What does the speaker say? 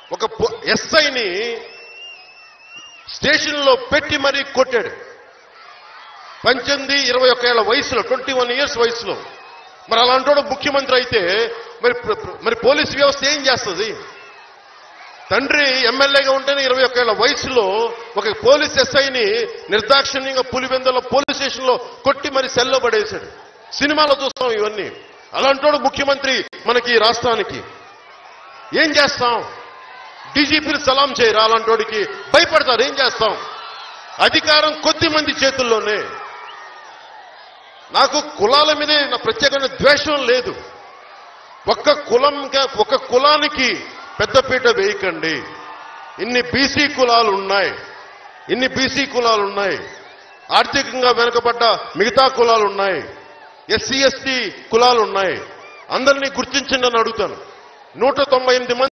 ఒక ఎస్ఐని స్టేషన్లో పెట్టి మరీ కొట్టాడు పద్దెనిమిది ఇరవై ఒక్క ఏళ్ల వయసులో ట్వంటీ వన్ ఇయర్స్ వయసులో మరి అలాంటి ముఖ్యమంత్రి అయితే మరి ప్ర- ప్ర- మరి పోలీస్ వ్యవస్థ ఏం చేస్తుంది తండ్రి ఎమ్మెల్యేగా ఉంటేనే ఇరవై ఒక్క ఏళ్ల వయసులో ఒక పోలీస్ ఎస్ఐని నిర్దాక్షిణ్యంగా పులివెందులో పోలీస్ స్టేషన్ లో కొట్టి మరి సెల్లో పడేశాడు సినిమాలో చూస్తాం ఇవన్నీ అలాంటోడు ముఖ్యమంత్రి మనకి ఈ రాష్ట్రానికి ఏం చేస్తాం డీజీపీని సలాం చేయరా అలాంటోడికి భయపడతారు ఏం చేస్తాం అధికారం కొద్ది మంది చేతుల్లోనే నాకు కులాల మీదే నా ప్రత్యేకమైన ద్వేషం లేదు ఒక్క కులం ఒక కులానికి పెద్దపీట వేయకండి ఇన్ని బీసీ కులాలు ఉన్నాయి ఇన్ని బీసీ కులాలు ఉన్నాయి ఆర్థికంగా వెనుకబడ్డ మిగతా కులాలు ఉన్నాయి ఎస్సీ ఎస్టీ కులాలు ఉన్నాయి అందరినీ గుర్తించండి అని అడుగుతాను నూట తొంభై ఎనిమిది మంది